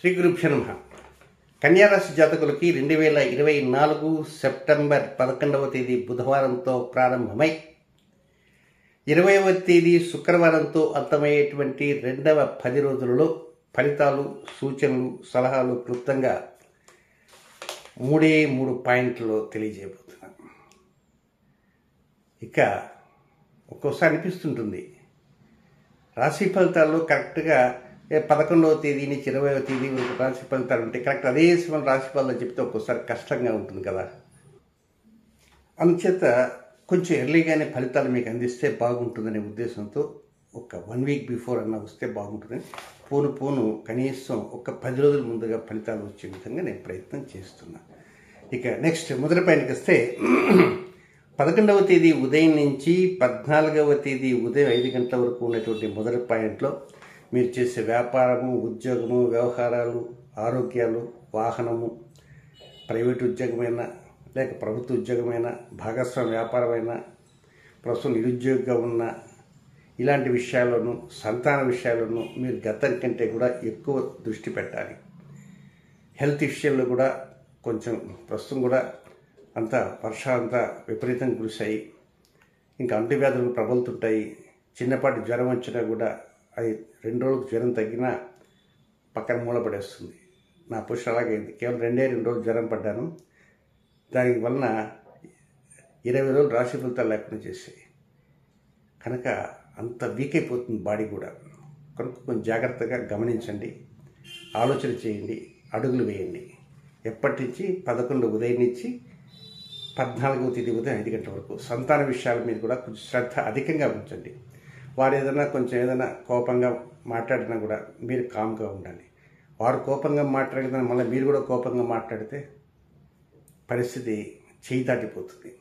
శ్రీ గురుభ్యో నమ కన్యారాశి జాతకులకి రెండు వేల ఇరవై నాలుగు సెప్టెంబర్ పదకొండవ తేదీ బుధవారంతో ప్రారంభమై ఇరవైవ తేదీ శుక్రవారంతో అంతమయ్యేటువంటి రెండవ పది రోజులలో ఫలితాలు సూచనలు సలహాలు క్లుప్తంగా మూడే మూడు పాయింట్లు తెలియజేయబోతున్నాను ఇక ఒక్కోసారి అనిపిస్తుంటుంది రాశి ఫలితాల్లో కరెక్ట్గా ఏ పదకొండవ తేదీ నుంచి ఇరవైవ తేదీ వరకు రాశి ఫలితాలు ఉంటాయి కరెక్ట్ అదే సమయం రాశి ఫలితాలు చెప్తే ఒక్కోసారి కష్టంగా ఉంటుంది కదా అందుచేత కొంచెం ఎర్లీగానే ఫలితాలు మీకు అందిస్తే బాగుంటుందనే ఉద్దేశంతో ఒక వన్ వీక్ బిఫోర్ అన్న వస్తే బాగుంటుంది పోను పోను కనీసం ఒక పది రోజుల ముందుగా ఫలితాలు వచ్చే విధంగా నేను ప్రయత్నం చేస్తున్నా ఇక నెక్స్ట్ మొదటి పైనకి వస్తే పదకొండవ తేదీ ఉదయం నుంచి పద్నాలుగవ తేదీ ఉదయం ఐదు గంటల వరకు ఉన్నటువంటి మొదటి పాయింట్లో మీరు చేసే వ్యాపారము ఉద్యోగము వ్యవహారాలు ఆరోగ్యాలు వాహనము ప్రైవేట్ ఉద్యోగమైనా లేక ప్రభుత్వ ఉద్యోగమైనా భాగస్వామ్య వ్యాపారమైనా ప్రస్తుతం నిరుద్యోగిగా ఉన్న ఇలాంటి విషయాల్లోనూ సంతాన విషయాల్లోనూ మీరు గతం కంటే కూడా ఎక్కువ దృష్టి పెట్టాలి హెల్త్ విషయంలో కూడా కొంచెం ప్రస్తుతం కూడా అంతా వర్షాలంతా విపరీతంగా కురిశాయి ఇంకా అంటువ్యాధులు ప్రబలుతుంటాయి చిన్నపాటి జ్వరం వచ్చినా కూడా అది రెండు రోజులకు జ్వరం తగ్గినా పక్కన మూలపడేస్తుంది నా పొజిషన్ అలాగే అయింది కేవలం రెండే రెండు రోజులు జ్వరం పడ్డాను దాని వలన ఇరవై రోజులు రాశి ఫలితాలు లేకుండా చేసాయి కనుక అంత వీక్ అయిపోతుంది బాడీ కూడా కనుక కొంచెం జాగ్రత్తగా గమనించండి ఆలోచన చేయండి అడుగులు వేయండి ఎప్పటి నుంచి పదకొండు ఉదయం నుంచి పద్నాలుగవ తేదీ ఉదయం ఐదు గంటల వరకు సంతాన విషయాల మీద కూడా కొంచెం శ్రద్ధ అధికంగా ఉంచండి వారు ఏదైనా కొంచెం ఏదైనా కోపంగా మాట్లాడినా కూడా మీరు కామ్గా ఉండాలి వారు కోపంగా మాట్లాడిన మళ్ళీ మీరు కూడా కోపంగా మాట్లాడితే పరిస్థితి చేయి దాటిపోతుంది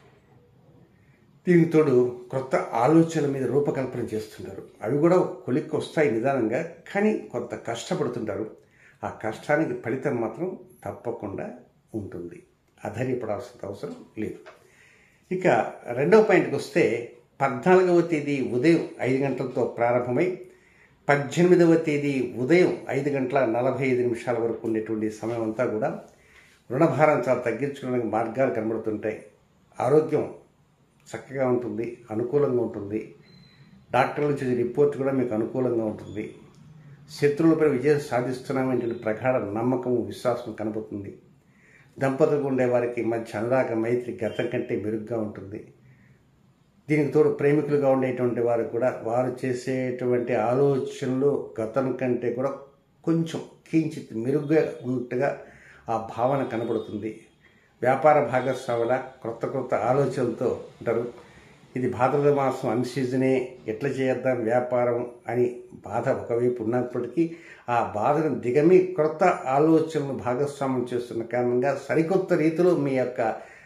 దీనికి తోడు కొత్త ఆలోచనల మీద రూపకల్పన చేస్తుంటారు అవి కూడా కొలిక్కి వస్తాయి నిదానంగా కానీ కొంత కష్టపడుతుంటారు ఆ కష్టానికి ఫలితం మాత్రం తప్పకుండా ఉంటుంది అధైర్యపడాల్సిన అవసరం లేదు ఇక రెండవ పాయింట్కి వస్తే పద్నాలుగవ తేదీ ఉదయం ఐదు గంటలతో ప్రారంభమై పద్దెనిమిదవ తేదీ ఉదయం ఐదు గంటల నలభై ఐదు నిమిషాల వరకు ఉండేటువంటి సమయం అంతా కూడా రుణభారం చాలా తగ్గించుకోవడానికి మార్గాలు కనబడుతుంటాయి ఆరోగ్యం చక్కగా ఉంటుంది అనుకూలంగా ఉంటుంది డాక్టర్ల నుంచి రిపోర్ట్ కూడా మీకు అనుకూలంగా ఉంటుంది శత్రువులపై విజయం సాధిస్తున్నామనే ప్రగాఢ నమ్మకం విశ్వాసం కనబడుతుంది దంపతులకు ఉండే వారికి మధ్య అనురాగ మైత్రి గతం కంటే మెరుగ్గా ఉంటుంది దీనికి తోడు ప్రేమికులుగా ఉండేటువంటి వారు కూడా వారు చేసేటువంటి ఆలోచనలు గతం కంటే కూడా కొంచెం కించిత్ మెరుగ్గా ఉన్నట్టుగా ఆ భావన కనబడుతుంది వ్యాపార భాగస్వాముల కొత్త కొత్త ఆలోచనలతో ఉంటారు ఇది భాద్రపద మాసం అన్ సీజనే ఎట్లా చేద్దాం వ్యాపారం అని బాధ ఒకవైపు ఉన్నప్పటికీ ఆ బాధను దిగమి కొత్త ఆలోచనలు భాగస్వామ్యం చేస్తున్న కారణంగా సరికొత్త రీతిలో మీ యొక్క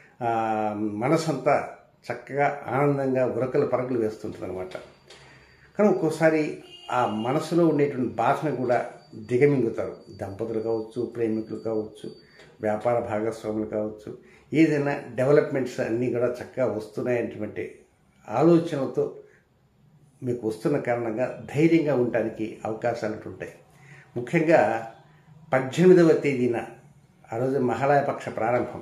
మనసంతా చక్కగా ఆనందంగా ఉరకలు పరకలు వేస్తుంటుంది అనమాట కానీ ఒక్కోసారి ఆ మనసులో ఉండేటువంటి బాధను కూడా దిగమింగుతారు దంపతులు కావచ్చు ప్రేమికులు కావచ్చు వ్యాపార భాగస్వాములు కావచ్చు ఏదైనా డెవలప్మెంట్స్ అన్నీ కూడా చక్కగా వస్తున్నాయనేటువంటి ఆలోచనలతో మీకు వస్తున్న కారణంగా ధైర్యంగా ఉండటానికి అవకాశాలు ఉంటాయి ముఖ్యంగా పద్దెనిమిదవ తేదీన ఆ రోజు మహాలయపక్ష ప్రారంభం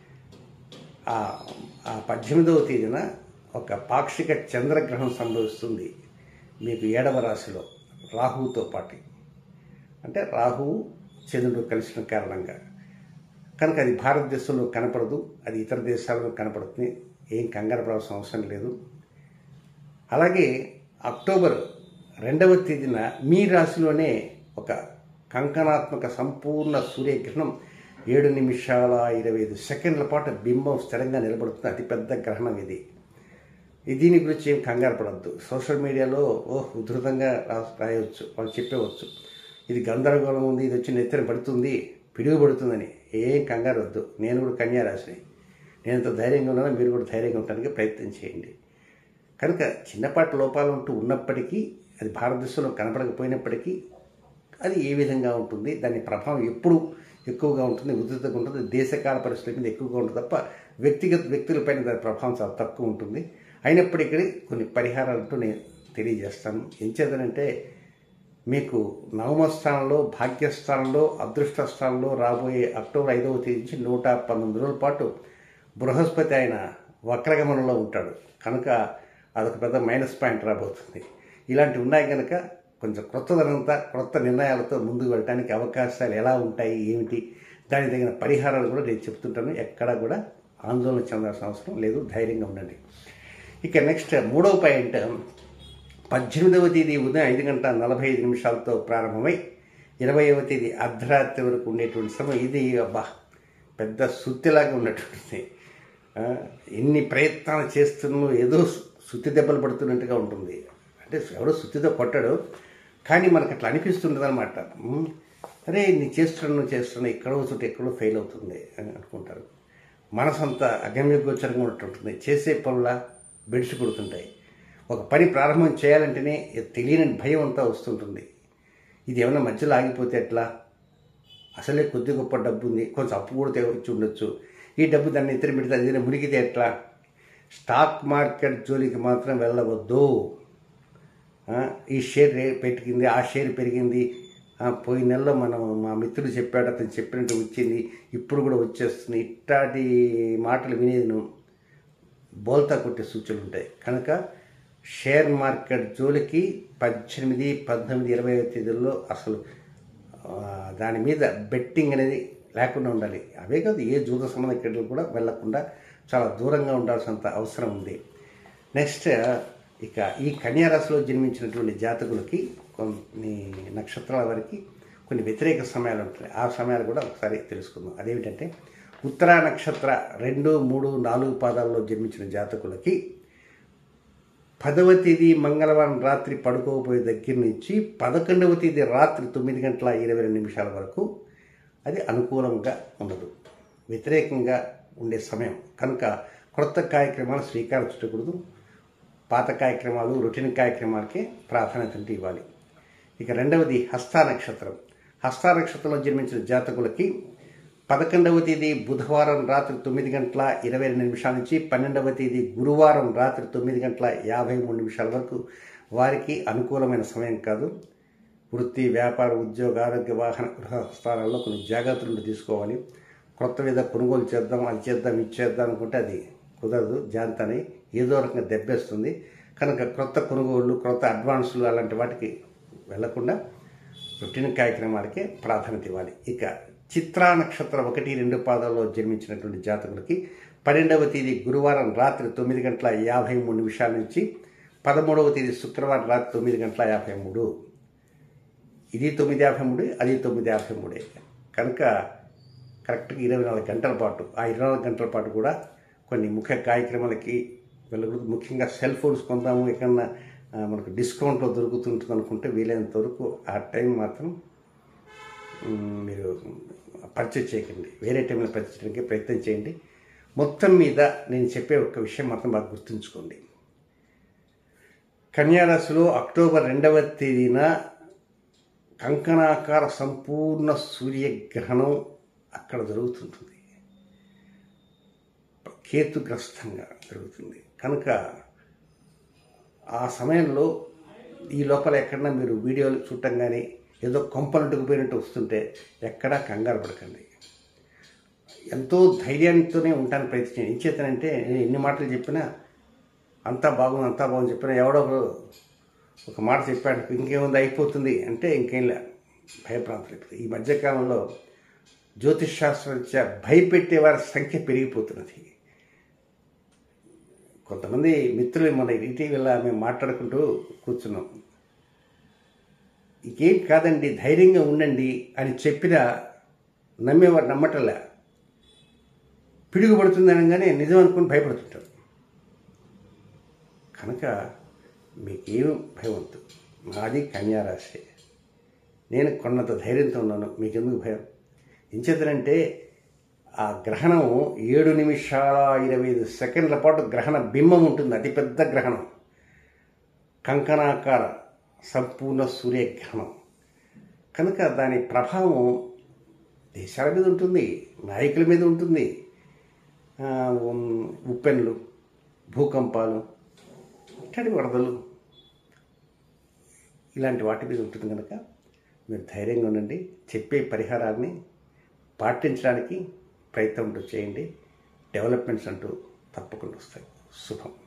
ఆ ఆ పద్దెనిమిదవ తేదీన ఒక పాక్షిక చంద్రగ్రహణం సంభవిస్తుంది మీకు ఏడవ రాశిలో రాహువుతో పాటు అంటే రాహువు చంద్రుడు కలిసిన కారణంగా కనుక అది భారతదేశంలో కనపడదు అది ఇతర దేశాలలో కనపడుతుంది ఏం కంగారు పడాల్సిన అవసరం లేదు అలాగే అక్టోబర్ రెండవ తేదీన మీ రాశిలోనే ఒక కంకణాత్మక సంపూర్ణ సూర్యగ్రహణం ఏడు నిమిషాల ఇరవై ఐదు సెకండ్ల పాటు బింబం స్థిరంగా నిలబడుతుంది అతిపెద్ద గ్రహణం ఇది దీని గురించి ఏం కంగారు పడద్దు సోషల్ మీడియాలో ఓ ఉధృతంగా రాయవచ్చు వాళ్ళు చెప్పవచ్చు ఇది గందరగోళం ఉంది ఇది వచ్చి నెత్తిన పడుతుంది పిడుగు పడుతుందని ఏం కంగారు వద్దు నేను కూడా కన్యా రాశిని నేను ఎంత ధైర్యంగా ఉన్నానో మీరు కూడా ధైర్యంగా ఉండడానికి ప్రయత్నం చేయండి కనుక చిన్నపాటి లోపాలు ఉంటూ ఉన్నప్పటికీ అది భారతదేశంలో కనపడకపోయినప్పటికీ అది ఏ విధంగా ఉంటుంది దాని ప్రభావం ఎప్పుడు ఎక్కువగా ఉంటుంది ఉధృతంగా ఉంటుంది దేశకాల పరిస్థితుల మీద ఎక్కువగా ఉంటుంది తప్ప వ్యక్తిగత వ్యక్తులపైన దాని ప్రభావం చాలా తక్కువ ఉంటుంది అయినప్పటికీ కొన్ని పరిహారాలతో నేను తెలియజేస్తాను ఏం చేద్దానంటే మీకు నవమ స్థానంలో భాగ్యస్థానంలో అదృష్ట స్థానంలో రాబోయే అక్టోబర్ ఐదవ తేదీ నుంచి నూట పంతొమ్మిది రోజుల పాటు బృహస్పతి ఆయన వక్రగమనంలో ఉంటాడు కనుక అదొక పెద్ద మైనస్ పాయింట్ రాబోతుంది ఇలాంటివి ఉన్నాయి కనుక కొంచెం కొత్తదనంతా కొత్త నిర్ణయాలతో ముందుకు వెళ్ళడానికి అవకాశాలు ఎలా ఉంటాయి ఏమిటి దానికి తగిన పరిహారాలు కూడా నేను చెప్తుంటాను ఎక్కడా కూడా ఆందోళన చెందాల్సిన అవసరం లేదు ధైర్యంగా ఉండండి ఇక నెక్స్ట్ మూడవ పాయింట్ పద్దెనిమిదవ తేదీ ఉదయం ఐదు గంటల నలభై ఐదు నిమిషాలతో ప్రారంభమై ఇరవైవ తేదీ అర్ధరాత్రి వరకు ఉండేటువంటి సమయం ఇది అబ్బా పెద్ద సుత్తిలాగా ఉన్నటువంటిది ఆ, ఎన్ని ప్రయత్నాలు చేస్తున్నా ఏదో సుత్తి దెబ్బలు పడుతున్నట్టుగా ఉంటుంది అంటే ఎవడో సుత్తితో కొట్టాడు కానీ మనకు అట్లా అనిపిస్తుంటుంది అనమాట అరే నీ చేస్తున్నాను చేస్తున్నాను ఎక్కడో చోట ఎక్కడో ఫెయిల్ అవుతుంది అని అనుకుంటారు మనసు అంతా అగమ్యగోచరంగా ఉన్నట్టుంటుంది చేసే పనుల బెడిసి కొడుతుంటాయి ఒక పని ప్రారంభం చేయాలంటేనే తెలియని భయం అంతా వస్తుంటుంది ఇది ఏమైనా మధ్యలో ఆగిపోతే ఎట్లా అసలే కొద్ది గొప్ప డబ్బు ఉంది కొంచెం అప్పు కూడా తెచ్చి ఉండొచ్చు ఈ డబ్బు దాన్ని ఇతర పెడితే అది మునిగితే ఎట్లా స్టాక్ మార్కెట్ జోలికి మాత్రం వెళ్ళవద్దు ఆ, ఈ షేర్ రే పెరిగింది ఆ షేర్ పెరిగింది ఆ, పోయిన నెలలో మనం మా మిత్రుడు చెప్పాడు అతను చెప్పినట్టు వచ్చింది ఇప్పుడు కూడా వచ్చేస్తుంది ఇట్లాంటి మాటలు వినేది నువ్వు బోల్తా కొట్టే సూచనలు ఉంటాయి కనుక షేర్ మార్కెట్ జోలికి పద్దెనిమిది పద్దెనిమిది ఇరవై తేదీల్లో అసలు ఆ, దాని మీద బెట్టింగ్ అనేది లేకుండా ఉండాలి అవే కాదు ఏ జూద సంబంధ క్రీడలు కూడా వెళ్లకుండా చాలా దూరంగా ఉండాల్సినంత అవసరం ఉంది నెక్స్ట్ ఇక ఈ కన్యారాశిలో జన్మించినటువంటి జాతకులకి కొన్ని నక్షత్రాల వారికి కొన్ని వ్యతిరేక సమయాలు ఉంటాయి ఆ సమయాలు కూడా ఒకసారి తెలుసుకుందాం అదేమిటంటే ఉత్తరా నక్షత్ర రెండు మూడు నాలుగు పాదాల్లో జన్మించిన జాతకులకి పదవ తేదీ మంగళవారం రాత్రి పడుకోబోయే దగ్గర నుంచి పదకొండవ తేదీ రాత్రి తొమ్మిది గంటల ఇరవై రెండు నిమిషాల వరకు అది అనుకూలంగా ఉండదు వ్యతిరేకంగా ఉండే సమయం కనుక కొత్త కార్యక్రమాలు శ్రీకారం చుట్టకూడదు పాత కార్యక్రమాలు రొటీన్ కార్యక్రమాలకే ప్రాధాన్యత ఇవ్వాలి ఇక రెండవది హస్తా నక్షత్రం హస్తా నక్షత్రంలో జన్మించిన జాతకులకి పదకొండవ తేదీ బుధవారం రాత్రి తొమ్మిది గంటల ఇరవై రెండు నిమిషాల నుంచి పన్నెండవ తేదీ గురువారం రాత్రి తొమ్మిది గంటల యాభై మూడు నిమిషాల వరకు వారికి అనుకూలమైన సమయం కాదు వృత్తి వ్యాపార ఉద్యోగ ఆరోగ్య వాహన గృహ స్థానాల్లో కొన్ని జాగ్రత్తలు తీసుకోవాలి కొత్త మీద కొనుగోలు చేద్దాం అది చేద్దాం ఇది చేద్దాం అనుకుంటే అది కుదరదు జాంతని ఏదో రకంగా దెబ్బేస్తుంది కనుక కొత్త కొనుగోళ్ళు కొత్త అడ్వాన్సులు అలాంటి వాటికి వెళ్లకుండా రొటీన్ కార్యక్రమాలకే ప్రాధాన్యత ఇవ్వాలి ఇక చిత్రా నక్షత్రం ఒకటి రెండు పాదాల్లో జన్మించినటువంటి జాతకులకి పన్నెండవ తేదీ గురువారం రాత్రి తొమ్మిది గంటల యాభై మూడు నిమిషాల నుంచి పదమూడవ తేదీ శుక్రవారం రాత్రి తొమ్మిది గంటల యాభై మూడు ఇది తొమ్మిది యాభై మూడు అది తొమ్మిది యాభై మూడే కనుక కరెక్ట్గా ఇరవై నాలుగు గంటల పాటు ఆ ఇరవై నాలుగు గంటల పాటు కూడా కొన్ని ముఖ్య కార్యక్రమాలకి వెళ్ళకూడదు ముఖ్యంగా సెల్ ఫోన్స్ కొందాము ఎక్కడన్నా ఆ, మనకు డిస్కౌంట్లో దొరుకుతుంటుంది అనుకుంటే వీలైనంత వరకు ఆ టైం మాత్రం మ్, మీరు పర్చేజ్ చేయకండి వేరే టైంలో పర్చేజ్ చేయడానికి ప్రయత్నం చేయండి మొత్తం మీద నేను చెప్పే ఒక విషయం మాత్రం బాగా గుర్తుంచుకోండి కన్యారాశిలో అక్టోబర్ రెండవ తేదీన కంకణాకార సంపూర్ణ సూర్యగ్రహణం అక్కడ జరుగుతుంటుంది కేతుగ్రస్తంగా జరుగుతుంది కనుక ఆ సమయంలో ఈ లోపల ఎక్కడన్నా మీరు వీడియోలు చూడటం కానీ ఏదో కొంపలంటుకు పోయినట్టు వస్తుంటే ఎక్కడా కంగారు పడకండి ఎంతో ధైర్యంతోనే ఉంటాను ప్రయత్నించాను ఏం చేతనంటే నేను ఎన్ని మాటలు చెప్పినా అంతా బాగుంది అంతా బాగుంది చెప్పినా ఎవడో ఒకడు ఒక మాట చెప్పాడు ఇంకేముంది అయిపోతుంది అంటే ఇంకేం లే భయప్రాంతం అయిపోతుంది ఈ మధ్యకాలంలో జ్యోతిష్ శాస్త్రరీత్యా భయపెట్టే వారి సంఖ్య పెరిగిపోతున్నది కొంతమంది మిత్రులు మన ఇటీవల మేము మాట్లాడుకుంటూ కూర్చున్నాం ఇంకేం కాదండి ధైర్యంగా ఉండండి అని చెప్పినా నమ్మేవారు నమ్మటంలే పిడుగుపడుతుంది అనగానే నిజం అనుకుని భయపడుతుంటారు కనుక మీకేం భయం వద్దు నాది కన్యారాశి నేను కొన్నంత ధైర్యంతో ఉన్నాను మీకెందుకు భయం ఎంచేతనంటే ఆ గ్రహణం ఏడు నిమిషాల ఇరవై ఐదు సెకండ్ల పాటు గ్రహణ బింబం ఉంటుంది అతిపెద్ద గ్రహణం కంకణాకార సంపూర్ణ సూర్యగ్రహణం కనుక దాని ప్రభావం దేశాల మీద ఉంటుంది నాయకుల మీద ఉంటుంది ఆ, ఉమ్, ఉప్పెన్లు భూకంపాలు ఇట్లాంటి వరదలు ఇలాంటి వాటి మీద ఉంటుంది కనుక మీరు ధైర్యంగా ఉండండి చెప్పే పరిహారాన్ని పాటించడానికి ప్రయత్నం అంటూ చేయండి డెవలప్మెంట్స్ అంటూ తప్పకుండా వస్తాయి శుభం